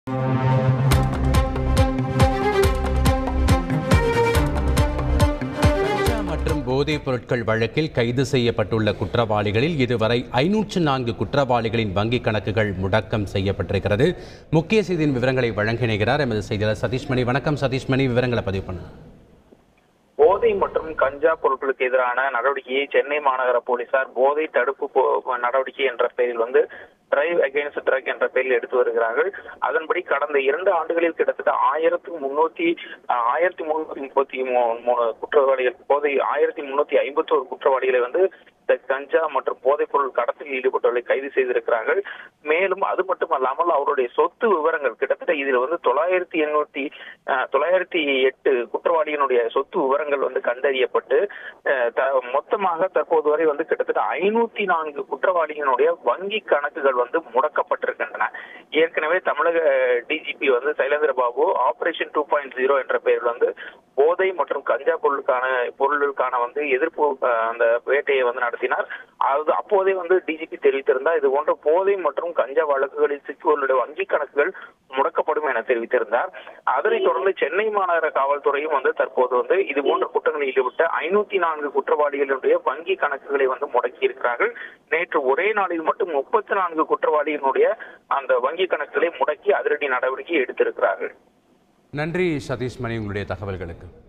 கஞ்சா மற்றும் போதைப் பொருட்கள் வழக்கில் கைது செய்யப்பட்டுள்ள குற்றவாளிகளில் இதுவரை ஐநூற்று நான்கு குற்றவாளிகளின் வங்கிக் கணக்குகள் முடக்கம் செய்யப்பட்டிருக்கிறது முக்கிய செய்தியின் விவரங்களை வழங்கினார் எமது செய்தியாளர் சதீஷ்மணி வணக்கம் சதீஷ்மணி விவரங்களை பதிவு பண்ணுங்க போதை மற்றும் கஞ்சா பொருட்களுக்கு எதிரான நடவடிக்கையை சென்னை மாநகர போலீசார் போதை தடுப்பு போ- நடவடிக்கை என்ற பெயரில் வந்து டிரைவ் அகைன்ஸ்ட் ட்ரக் என்ற பெயரில் எடுத்து வருகிறார்கள் அதன்படி கடந்த இரண்டு ஆண்டுகளில் கிட்டத்தட்ட ஆயிரத்தி முன்னூத்தி அஹ், ஆயிரத்தி முன்னூத்தி முப்பத்தி மூ- மூணு குற்றவாளிகள் போதை ஆயிரத்தி முன்னூத்தி ஐம்பத்தி ஒரு குற்றவாளிகளை வந்து இந்த கஞ்சா மற்றும் போதைப் பொருள் கடத்தலில் ஈடுபட்டவர்களை கைது செய்திருக்கிறார்கள் மேலும் அது மட்டுமல்லாமல் அவருடைய சொத்து விவரங்கள் கிட்டத்தட்ட இதில் வந்து தொள்ளாயிரத்தி எண்ணூத்தி அஹ், தொள்ளாயிரத்தி எட்டு குற்றவாளியினுடைய சொத்து விவரங்கள் வந்து கண்டறியப்பட்டு அஹ், த- மொத்தமாக தற்போது வரை வந்து கிட்டத்தட்ட ஐநூத்தி நான்கு குற்றவாளியினுடைய வங்கி கணக்குகள் வந்து முடக்கப்பட்டிருக்கின்றன ஏற்கனவே தமிழக டிஜிபி வந்து Sylendra Babu operation two point zero என்ற பெயரில் வந்து போதை மற்றும் கஞ்சா பொருளுக்கான பொருளுக்கான வந்து எதிர்ப்பு அஹ், அந்த வேட்டையை வந்து நடத்தினார் அது அப்போதே வந்து டிஜிபி தெரிவித்திருந்தார் இது போன்ற போதை மற்றும் கஞ்சா வழக்குகளில் சிக்குவர்களுடைய வங்கி கணக்குகள் முடக்கப்படும் என தெரிவித்திருந்தார் அதனைத் தொடர்ந்து சென்னை மாநகர காவல்துறையும் வந்து தற்போது வந்து இது போன்ற குற்றங்களில் ஈடுபட்ட ஐநூத்தி நான்கு குற்றவாளிகளுடைய வங்கி கணக்குகளை வந்து முடக்கி இருக்கிறார்கள் நேற்று ஒரே நாளில் மட்டும் முப்பத்தி நான்கு குற்றவாளியினுடைய அந்த வங்கி கணக்குகளை முடக்கி அதிரடி நடவடிக்கை எடுத்திருக்கிறார்கள் நன்றி சதீஷ்மணி உங்களுடைய தகவல்களுக்கு